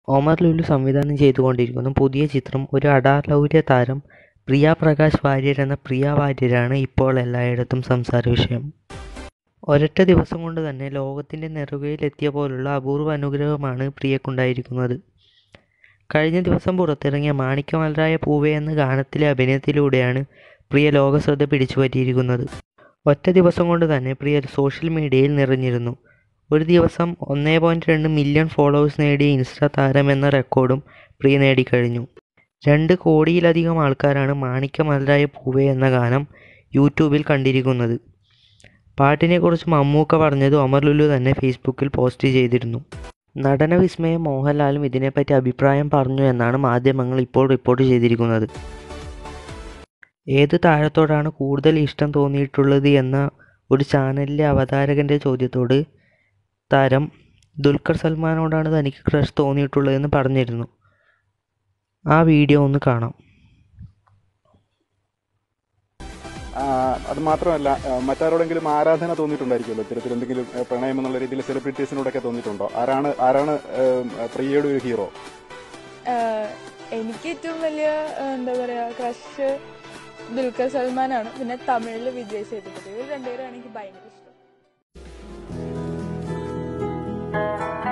ഒമർ ലുലു സംവിധാനം ചെയ്തുകൊണ്ടിരിക്കുന്ന പുതിയ ചിത്രം ഒരു അഡാലൗര്യ താരം പ്രിയ പ്രകാശ് വാര്യർ എന്ന പ്രിയ വാര്യരാണ് ഇപ്പോൾ എല്ലായിടത്തും സംസാര വിഷയം ഒരൊറ്റ ദിവസം കൊണ്ട് തന്നെ ലോകത്തിൻ്റെ നെറുകയിലെത്തിയ പോലുള്ള അപൂർവ അനുഗ്രഹമാണ് പ്രിയക്കുണ്ടായിരിക്കുന്നത് കഴിഞ്ഞ ദിവസം പുറത്തിറങ്ങിയ മാണിക്യമലരായ പൂവേ എന്ന ഗാനത്തിലെ അഭിനയത്തിലൂടെയാണ് പ്രിയ ലോകശ്രദ്ധ പിടിച്ചു പറ്റിയിരിക്കുന്നത് ഒറ്റ ദിവസം കൊണ്ട് തന്നെ പ്രിയ സോഷ്യൽ മീഡിയയിൽ നിറഞ്ഞിരുന്നു ഒരു ദിവസം ഒന്നേ പോയിൻറ്റ് രണ്ട് മില്യൺ ഫോളോവേഴ്സ് നേടിയ ഇൻസ്റ്റാ താരം എന്ന റെക്കോർഡും പ്രിയ നേടിക്കഴിഞ്ഞു രണ്ട് കോടിയിലധികം ആൾക്കാരാണ് മാണിക്യമലരായ പൂവേ എന്ന ഗാനം യൂട്യൂബിൽ കണ്ടിരിക്കുന്നത് പാട്ടിനെക്കുറിച്ച് മമ്മൂക്ക പറഞ്ഞത് ഒമർ ലുലു തന്നെ ഫേസ്ബുക്കിൽ പോസ്റ്റ് ചെയ്തിരുന്നു നടന വിസ്മയം മോഹൻലാലും ഇതിനെപ്പറ്റി അഭിപ്രായം പറഞ്ഞു എന്നാണ് മാധ്യമങ്ങൾ ഇപ്പോൾ റിപ്പോർട്ട് ചെയ്തിരിക്കുന്നത് ഏത് താരത്തോടാണ് കൂടുതൽ ഇഷ്ടം തോന്നിയിട്ടുള്ളത് എന്ന ഒരു ചാനലിലെ അവതാരകൻ്റെ ചോദ്യത്തോട് താരം ദുൽഖർ സൽമാനോടാണ് തനിക്ക് ക്രഷ് തോന്നിയിട്ടുള്ളതെന്ന് പറഞ്ഞിരുന്നു ആ വീഡിയോ ഒന്ന് കാണാം ആ, അത് മാത്രമല്ല ആ, മറ്റാരോടെങ്കിലും ആരാധന തോന്നിയിട്ടുണ്ടായിരിക്കുമല്ലോ ഇത്തരത്തിൽ എന്തെങ്കിലും ആ, പ്രണയം എന്നുള്ള രീതിയിൽ സെലിബ്രിറ്റീസിനോടൊക്കെ തോന്നിയിട്ടുണ്ടോ ആരാണ് ആരാണ് ആ, പ്രിയയുടെ ഒരു ഹീറോ ആഹ് എനിക്ക് ഏറ്റവും വലിയ ആഹ് എന്താ പറയാ ക്രഷ് ദുൽഖർ സൽമാനാണ് പിന്നെ തമിഴില് വിജയ് സേതുപതി ഇവർ രണ്ടുപേരാണ് എനിക്ക് ഭയങ്കര ഇഷ്ടം